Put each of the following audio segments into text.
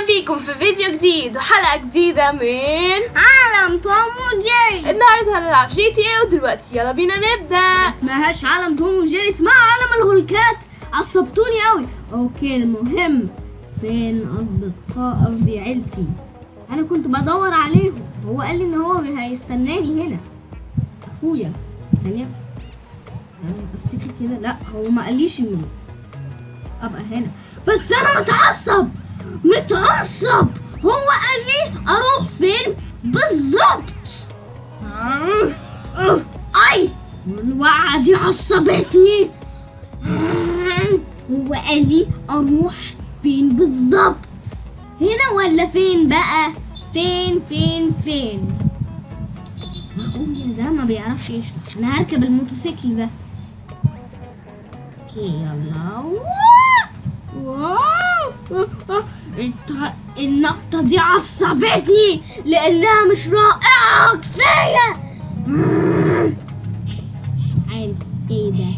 بيكم في فيديو جديد وحلقة جديدة من عالم توم وجيري النهاردة هنلعب جي تي اي ودلوقتي يلا بينا نبدأ اسمهاش عالم توم وجيري اسمها عالم الهلكات عصبتوني قوي اوكي المهم فين اصدقاء قصدي عيلتي انا كنت بدور عليهم هو قال لي ان هو هيستناني هنا اخويا ثانية أنا افتكر كده لا هو ما قاليش اني ابقى هنا بس انا متعصب متعصب هو قال لي اروح فين بالظبط آه، آه، اي الوقعة دي عصبتني آه، هو قال لي اروح فين بالظبط هنا ولا فين بقى فين فين فين اخويا ده ما بيعرفش يشرح انا هركب الموتوسيكل ده اوكي يلا واو واو الت- النقطة دي عصبتني لأنها مش رائعة كفاية مش عارف ايه ده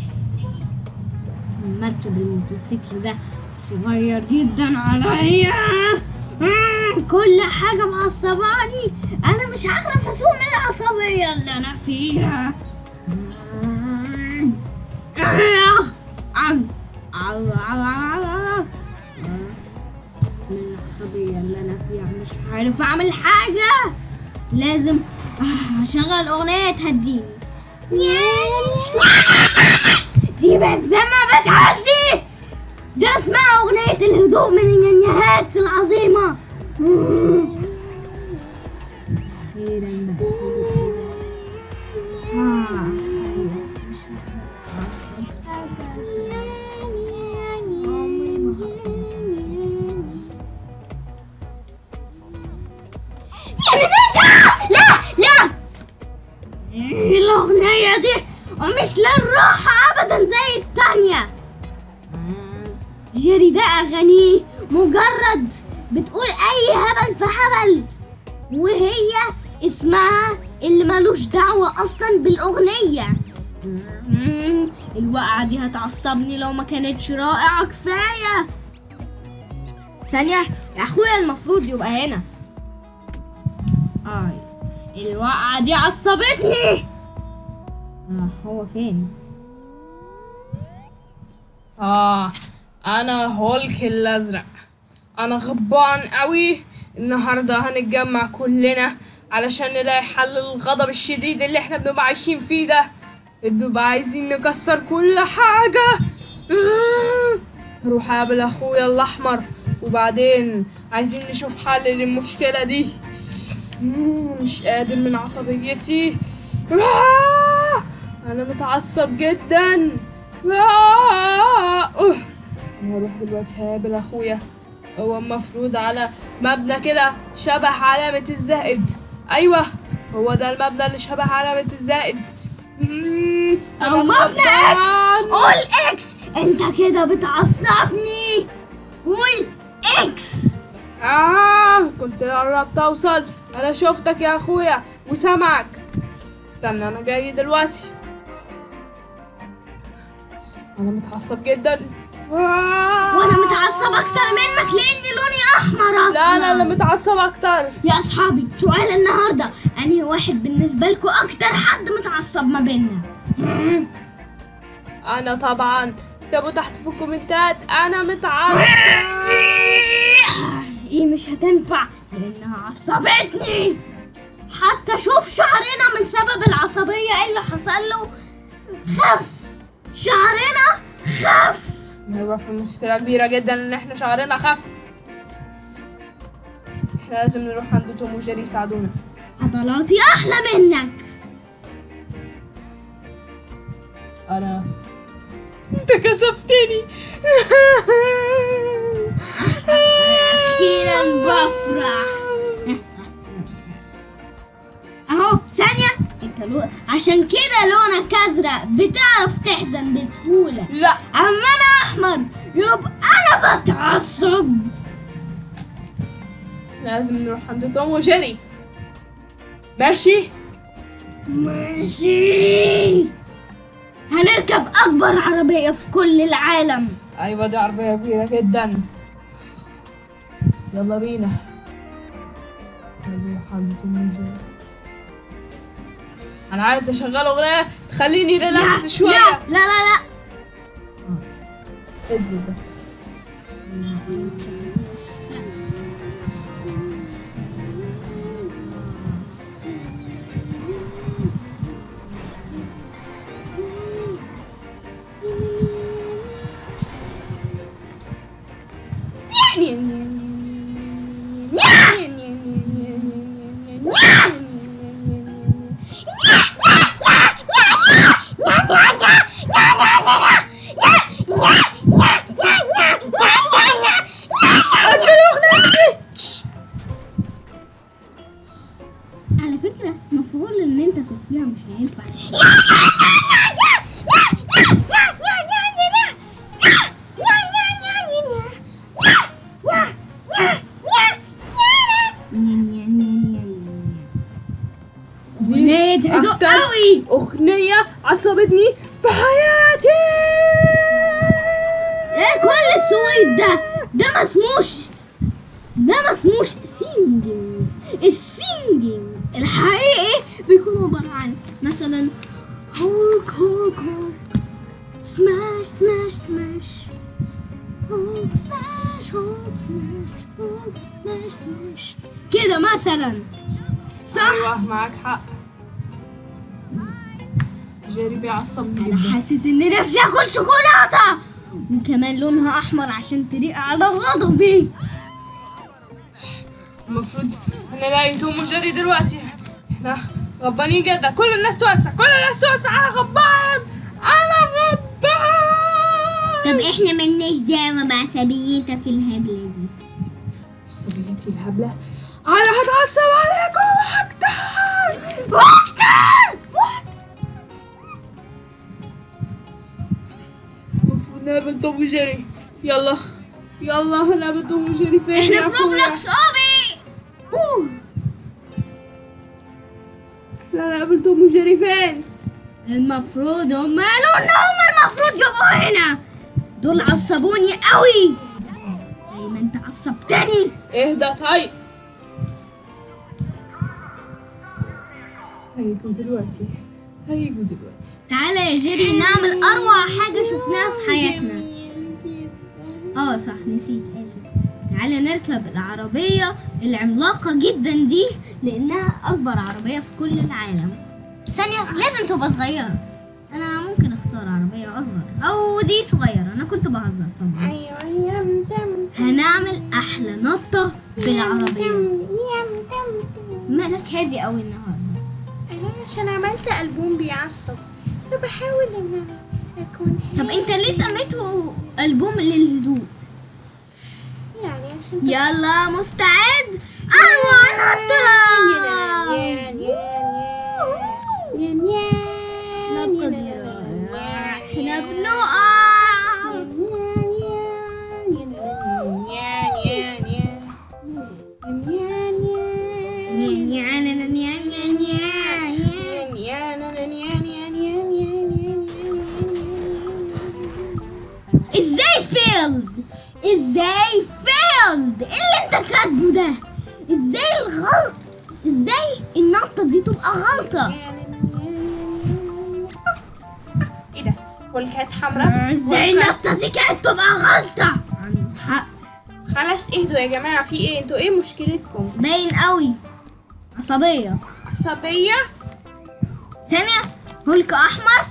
مركب الموتوسيكل ده صغير جدا عليا مم، كل حاجة معصباني أنا مش عارف أسوق من العصبية اللي أنا فيها مم. أو أو أو أو أو أو. من العصبية اللي أنا فيها مش عارف أعمل حاجة لازم آه، أشغل أغنية تهديني دي بالزمة بتهدي ده اسمها أغنية الهدوء من النينيهات العظيمة أخيرا بقى هدوء كده ها أيوة مش هتعصب عمري ما هقدر لا لا إيه الأغنية دي مش للراحة أبدا زي التانية جيري ده أغانيه مجرد بتقول أي هبل في هبل وهي اسمها اللي ملوش دعوة أصلا بالأغنية مم، الوقعة دي هتعصبني لو ما كانتش رائعة كفاية ثانية يا أخويا المفروض يبقى هنا آي الوقعة دي عصبتني آه هو فين؟ آه أنا هولك الأزرق أنا غضبان قوي النهاردة هنتجمع كلنا علشان نلاقي حل للغضب الشديد اللي احنا بنبقى عايشين فيه ده بنبقى عايزين نكسر كل حاجة آه، نروح أقابل أخويا الأحمر وبعدين عايزين نشوف حل للمشكلة دي مم، مش قادر من عصبيتي آه، أنا متعصب جدا آه، أوه. أنا هروح دلوقتي هقابل أخويا هو المفروض على مبنى كده شبه علامة الزائد أيوة هو ده المبنى اللي شبه علامة الزائد مم، أنا أو مبنى إكس غضبان. قول إكس أنت كده بتعصبني قول إكس آه كنت قربت أوصل أنا شفتك يا أخويا وسامعك استنى أنا جاي دلوقتي أنا متعصب جدا آه. وأنا متعصب أكتر منك لأني لوني أحمر أصلا لا لا لا متعصب أكتر يا أصحابي سؤال النهاردة أنهي واحد بالنسبة لكم أكتر حد متعصب ما بيننا أنا طبعا اكتبوا تحت في الكومنتات أنا متعصب ايه مش هتنفع لانها عصبتني حتى شوف شعرنا من سبب العصبية ايه اللي حصل له خف شعرنا خف هيبقى في مشكلة كبيرة جدا إن إحنا شعرنا خف إحنا لازم نروح عند توم وجيري يساعدونا عضلاتي احلى منك أنا أنت كسفتني اخيرا بفرح اهو ثانية انت لو... عشان كده لونك ازرق بتعرف تحزن بسهولة لا اما انا احمر يبقى انا بتعصب لازم نروح عند توم وجيري ماشي ماشي هنركب اكبر عربية في كل العالم ايوه دي عربية كبيرة جدا يلا بينا نروح عند توم وجيري انا عايز اشغل اغنيه تخليني ريلاكس لا شويه لا لا لا لا اصبر بس على فكرة المفروض ان انت تطفيها مش هينفع دي هدوء أكتر قوي اغنيه عصبتني في حياتي ايه كل السويد ده ده ما اسموش ده ما اسموش سينجينج السينجينج الحقيقي بيكون عبارة عن مثلا هولك هولك هولك سماش سماش سماش هولك سماش هولك سماش هولك سماش سماش كده مثلا صح ايوه معاك حق جيري بيعصبني انا جدا حاسس ان نفسي اكل شوكولاته وكمان لونها احمر عشان تليق على غضبي المفروض نلاقي توم وجيري دلوقتي احنا غبانين جدا كل الناس توسع كل الناس توسع انا غبان انا غبان طب احنا ملناش دعوه بعصبيتك الهبله دي عصبيتي الهبلة انا هتعصب عليكم واكتر واكتر المفروض نقابل توم وجيري يلا يلا هنقابل توم وجيري فين احنا يا في أخويا؟ روبلوكس اوبي اوه احنا نقابل توم وجيري فين المفروض هم قالوا ان هم المفروض يبقوا هنا دول عصبوني قوي زي ما انت عصبتني اهدى طيب هيجوا دلوقتي هيجوا دلوقتي تعالى يا جيري نعمل اروع حاجه شفناها في حياتنا اه صح نسيت اسف تعالى نركب العربية العملاقة جدا دي لأنها أكبر عربية في كل العالم ثانية لازم تبقى صغيرة أنا ممكن أختار عربية أصغر أو دي صغيرة أنا كنت بهزر طبعا ايوه هنعمل أحلى نطة بالعربية دي مالك هادي أوي النهاردة انا عشان عملت البوم بيعصب فبحاول ان انا اكون طب أنت ليه سميته ألبوم للهدوء يعني عشان يلا مستعد أروع نطة نبقى دي احنا بنقع نيا نيا نيا نيا نيا نيا نيا. ازاي فيلد ازاي فيلد ايه اللي انت كاتبه ده ازاي الغلط ازاي النطة دي تبقى غلطة ايه ده والكات حمراء ازاي النطة دي كانت تبقى غلطة عنده حق خلاص اهدوا يا جماعه في ايه انتوا ايه مشكلتكم باين قوي عصبية عصبيه ثانية هولك أحمر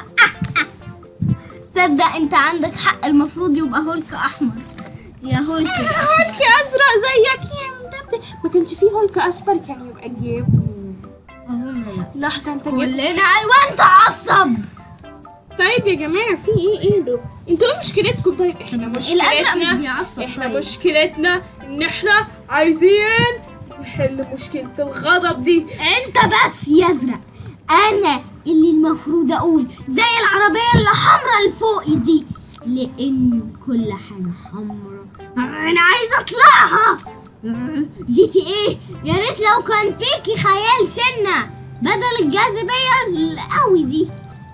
صدق أنت عندك حق المفروض يبقى هولك أحمر يا هولك هولك ازرق زيك يا مدبدب ما كانش فيه هولك اصفر كان يبقى جبني أظن لا لحظه انت جبت كلنا ألوان تعصب طيب يا جماعه في ايه اهدوا انتوا ايه مشكلتكم طيب احنا الأزرق مش مشكلتنا بيعصب احنا طيب مشكلتنا ان احنا عايزين نحل مشكلة الغضب دي أنت بس يا أزرق أنا اللي المفروض أقول زي العربية اللي حمرا لفوق دي لأن كل حاجة حمرا أنا عايزة أطلعها جي تي إيه يا ريت لو كان فيكي خيال سنة بدل الجاذبية القوي دي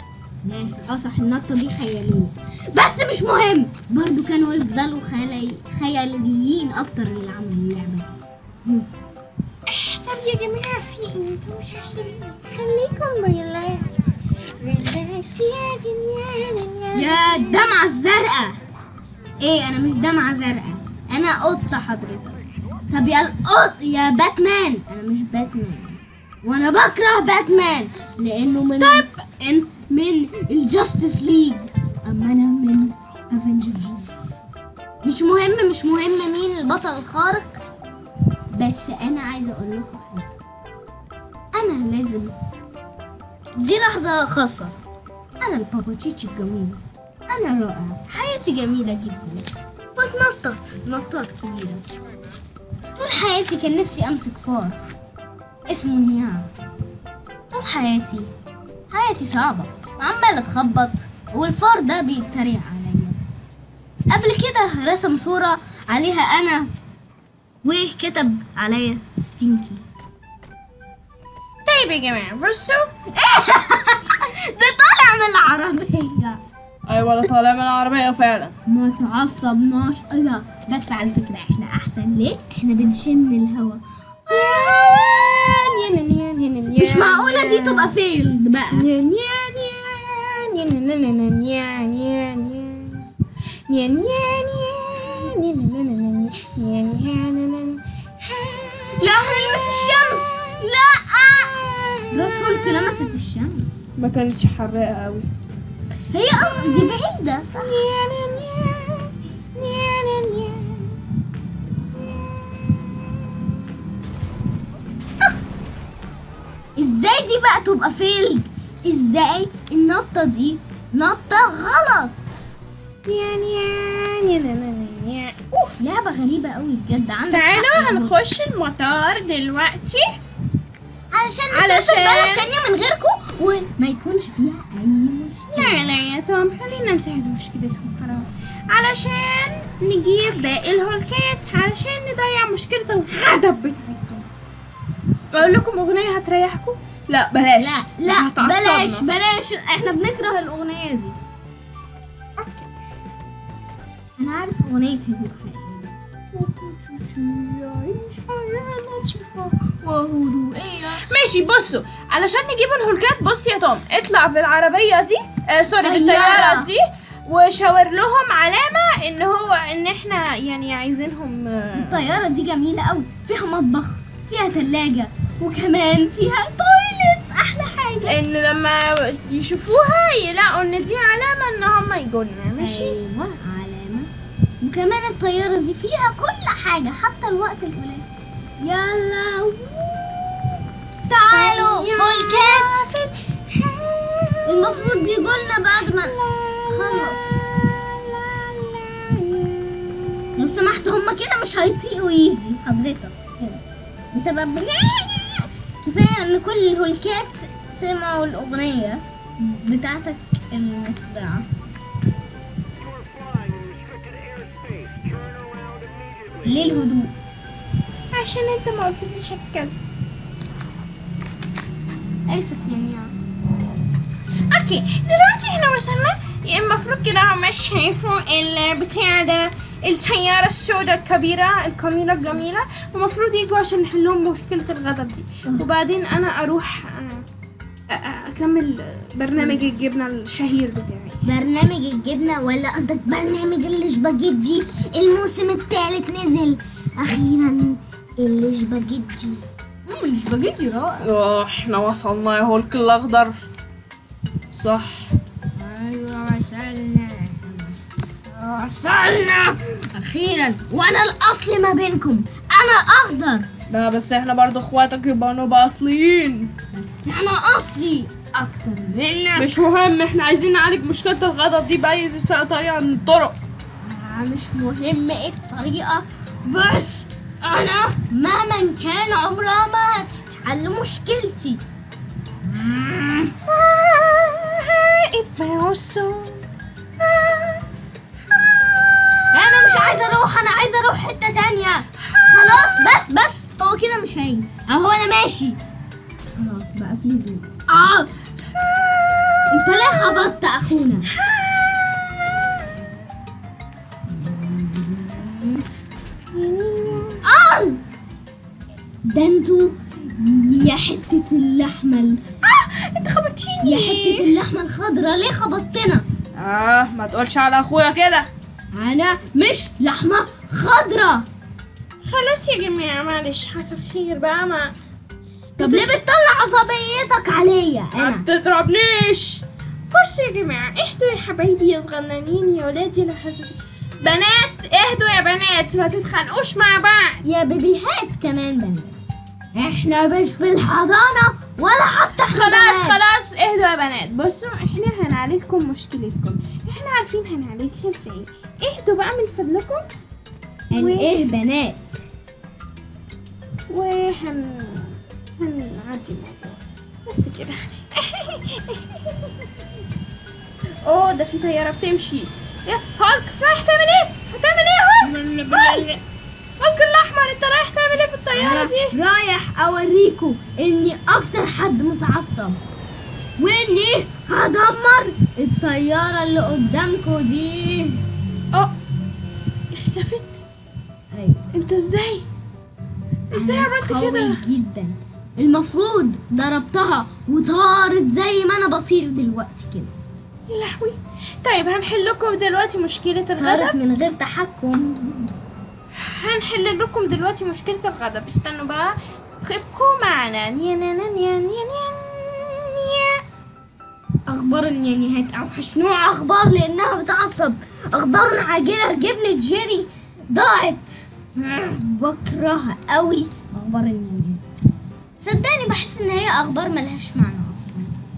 اه صح النطة دي خيالية بس مش مهم برضو كانوا يفضلوا خيالي... خياليين اكتر اللي عملوا اللعبة دي طب يا جماعة في ايه انتوا مش حاسين خليكم ريلاكس ريلاكس يا دنيا يا الدمعة الزرقاء ايه انا مش دمعة زرقاء انا قطة حضرتك طب يا القط يا باتمان انا مش باتمان وانا بكره باتمان لانه من طيب. إن من الجاستس ليج اما انا من افنجرز مش مهم مش مهم مين البطل الخارق بس انا عايزه اقول لكم حاجه انا لازم دي لحظه خاصه أنا البابا تشيتشي الجميل أنا رائع حياتي جميلة جدا بتنطط نطات كبيرة طول حياتي كان نفسي أمسك فار اسمه نيام طول حياتي حياتي صعبة عمالة أتخبط والفار ده بيتريق عليا قبل كده رسم صورة عليها أنا وكتب عليا ستينكي طيب يا جماعة بصوا ده طالع من العربية ايوه انا طالع من العربيه فعلا ما تعصبناش ايه ده بس على فكرة احنا احسن ليه احنا بنشم الهوا مش معقولة دي تبقى فيلد بقى لا هنلمس الشمس لا راس هولك لمست الشمس ما كانتش حراقه قوي هي أصلا دي بعيدة صح ازاي دي بقى تبقى فيلد ازاي النطة دي نطة غلط أوه، لعبة غريبة قوي بجد عندك تعالوا حق يا بابا. هنخش المطار دلوقتي علشان علشان- نسافر بلد تانية من غيركم وما يكونش فيها أي مشكلة لا لا يا توم خلينا نساعد مشكلتهم حرام علشان نجيب باقي الهولكات علشان نضيع مشكلة الغضب بتاعتكم بقول لكم أغنية هتريحكم لا بلاش لا لا هتعصبنا. بلاش بلاش احنا بنكره الأغنية دي أنا عارف أغنية هدوء وهدوئية ماشي بصوا علشان نجيب الهولكات بص يا توم اطلع في العربية دي آه سوري طيارة. بالطيارة دي وشاور لهم علامة ان هو ان احنا يعني عايزينهم آه، الطيارة دي جميلة قوي فيها مطبخ فيها تلاجة وكمان فيها تويلت أحلى حاجة ان لما يشوفوها يلاقوا ان دي علامة ان هم يجولنا ماشي أيوة علامة وكمان الطيارة دي فيها كل حاجة حتى الوقت القليل يلا ووو. تعالوا هولكات المفروض يجولنا بعد ما خلص لو سمحت هما كده مش هيطيقوا يجي حضرتك كده بسبب كفاية ان كل الهولكات سمعوا الأغنية بتاعتك المصدعة ليه الهدوء؟ عشان انت ما قلتليش اتكلم آسف يا نيا اوكي دلوقتي احنا وصلنا المفروض كده هم شايفوا البتاع ده الطيارة السوداء الكبيرة الكاميرا الجميلة المفروض يجوا عشان نحلهم مشكلة الغضب دي وبعدين انا اروح آه، آه، آه، اكمل برنامج الجبنة الشهير بتاعي برنامج الجبنة ولا قصدك برنامج الاشباجيتي الموسم الثالث نزل أخيرا الاشباجيتي السباجيتي رائع اه احنا وصلنا يا هولك الاخضر صح أيوة وصلنا وصلنا أخيرا وأنا الأصل ما بينكم أنا أخضر لا بس احنا برضو اخواتك يبقى نبقى اصليين بس أنا أصلي أكتر منك مش مهم احنا عايزين نعالج مشكلة الغضب دي بأي طريقة من الطرق مش مهم ايه الطريقة بس أنا مهما كان عمرها ما هتتحل مشكلتي أنا مش عايزة أروح أنا عايزة أروح حتة تانية خلاص بس بس هو كده مش هيجي أهو أنا ماشي خلاص بقى في هدوء آه أنت انت ليه خبطت اخونا آه! ده انتوا يا حتة اللحمة ال- انت خبرتيني يا حتة اللحمة الخضراء ليه خبطتنا؟ اه ما تقولش على اخويا كده أنا مش لحمة خضراء خلاص يا جماعة معلش حصل خير بقى ما طب ليه بتطلع عصبيتك عليا ما أنا؟ تضربنيش بصوا يا جماعة اهدوا يا حبايبي يا صغننين يا ولادي انا حاسس بنات اهدوا يا بنات ما تتخانقوش مع بعض يا بيبيهات كمان بنات احنا مش في الحضانة ولا حتى خلاص حمامات. خلاص اهدوا يا بنات بصوا احنا هنعالجكم مشكلتكم احنا عارفين هنعالجها ازاي اهدوا بقى من فضلكم قال ايه بنات وهن هنعدي الموضوع بس كده اوه ده في طيارة بتمشي يا هالك رايح تعمل ايه؟ هتعمل ايه هالك؟ هالك هالك الاحمر انت رايح تعمل ايه في الطيارة أنا دي؟ رايح اوريكم اني اكتر حد متعصب واني هدمر الطيارة اللي قدامكم دي اه اختفت ايوه انت ازاي؟ ازاي أنا عملت قوي كده؟ جدا المفروض ضربتها وطارت زي ما انا بطير دلوقتي كده يا لهوي طيب هنحل لكم دلوقتي مشكلة طارت الغضب من غير تحكم هنحل لكم دلوقتي مشكلة الغضب استنوا بقى ابقوا معنا نيا نيا نيا نيا نيا نيا اخبار النيانيهات اوحش نوع اخبار لانها بتعصب اخبار عاجله جبنه جيري ضاعت بكره قوي اخبار النيانيهات صدقني بحس ان هي اخبار ملهاش معنى اصلا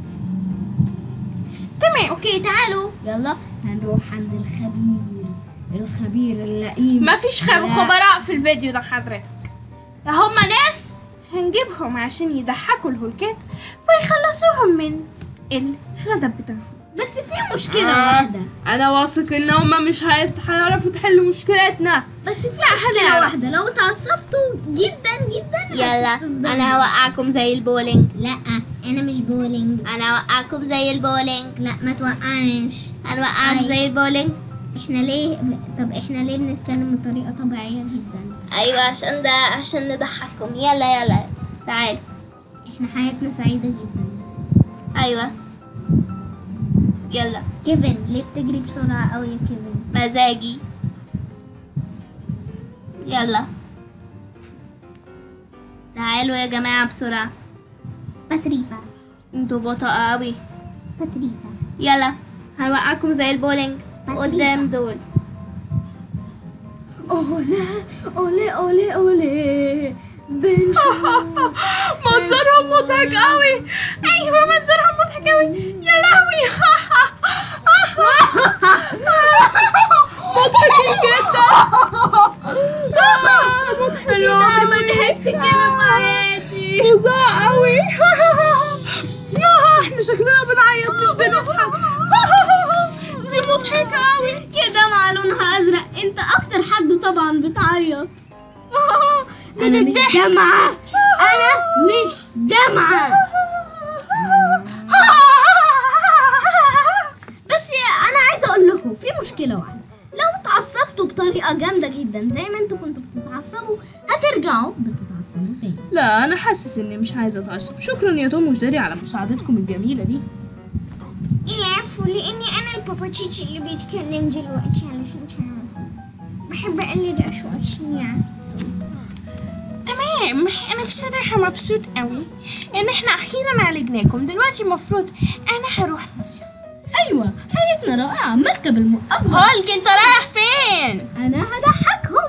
تمام اوكي تعالوا يلا هنروح عند الخبير الخبير اللئيم ما فيش خب- لا. خبراء في الفيديو ده حضرتك هما ناس هنجيبهم عشان يضحكوا الهولكات فيخلصوهم من الغضب بتاعهم بس في مشكله آه. واحده انا واثق ان هما مش هيت- هيعرفوا تحلوا مشكلتنا بس في مشكله هنعرف. واحده لو اتعصبتوا جدا جدا يلا هتفضلوا. انا هوقعكم زي البولينج لا انا مش بولينج انا هوقعكم زي البولينج لا ما توقعناش هنوقعك أي. زي البولينج احنا ليه طب احنا ليه بنتكلم بطريقه طبيعيه جدا ايوه عشان ده عشان نضحككم يلا يلا تعال احنا حياتنا سعيده جدا ايوه يلا كيفن ليه بتجري بسرعه قوي يا كيفن مزاجي يلا تعالوا يا جماعة بسرعة باتريبا انتوا بطاقة قوي باتريبا يلا هنوقعكم زي البولينج قدام دول أولي أولي أولي أولي بنشوف منظرهم مضحك قوي ايوه منظرهم مضحك قوي يا لهوي مضحكين جدا انا عمري ما ضحكت كده في حياتي فظاع قوي احنا شكلنا بنعيط مش بنضحك دي مضحكة قوي يا دمعة لونها ازرق انت اكتر حد طبعا بتعيط انا مش دمعة انا مش دمعة بس يا- انا عايزه اقول لكم في مشكله واحده لو اتعصبتوا بطريقه جامده جدا زي ما انتوا كنتوا بتتعصبوا هترجعوا بتتعصبوا تاني لا انا حاسس اني مش عايزه اتعصب شكرا يا توم وجيري على مساعدتكم الجميله دي العفو لاني انا الباباتشيتشي اللي بيتكلم دلوقتي علشان تعرفوا بحب اقلد اصوات سميعة تمام انا بصراحة مبسوط قوي ان احنا اخيرا عالجناكم دلوقتي المفروض انا هروح مصيف ايوه حياتنا رائعه المركب المؤقت هالك انت رايح فين؟ انا هضحكهم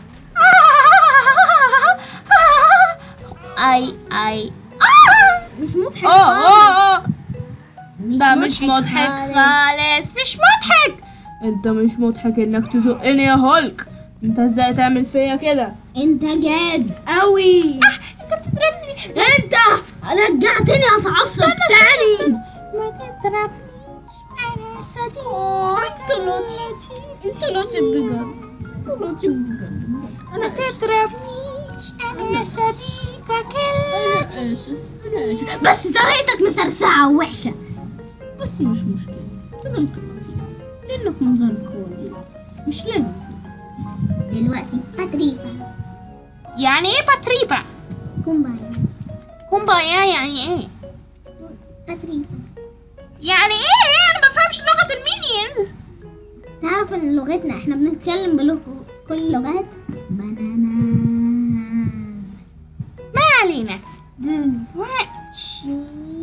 اي اي مش مضحك اه اه اه خالص ده مش مضحك خالص مش مضحك انت مش مضحك انك تزقني يا هولك انت ازاي تعمل فيا كده انت جاد قوي انت بتضربني انت رجعتني اتعصب تاني ما تضربنيش انا صديق انت لطيف انت لطيف بجد انت لطيف بجد ما تضربنيش انا صديقك انا اسف انا اسف بس طريقتك مسرسعه ووحشه بس مش مشكلة فضلت لطيف لأنك منظرك هو اللي لطيف مش لازم تفضل دلوقتي باتريبا يعني ايه باتريبا كومبايا كومبايا يعني ايه باتريبا يعني ايه انا بفهمش لغة المينيونز تعرف ان لغتنا احنا بنتكلم بلغة كل اللغات بنانا ما علينا دلوقتي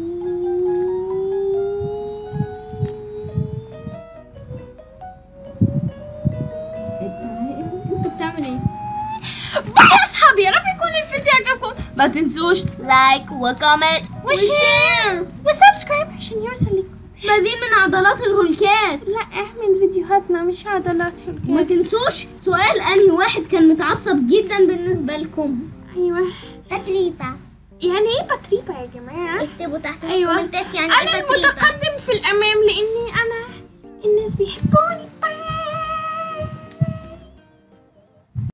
انت بتعمل ايه؟ باي يا اصحابي يا رب يكون الفيديو عجبكم ما تنسوش لايك وكومنت وشير وسبسكرايب عشان يوصل لكم مزيد من عضلات الهلكات لا اعمل فيديوهاتنا مش عضلات وما الكيك تنسوش سؤال انهي واحد كان متعصب جدا بالنسبة لكم ايوه باتريبا يعني ايه باتريبا يا جماعه اكتبوا تحت أيوة. الكومنتات يعني انا ايه باتريبا المتقدم في الامام لاني انا الناس بيحبوني باي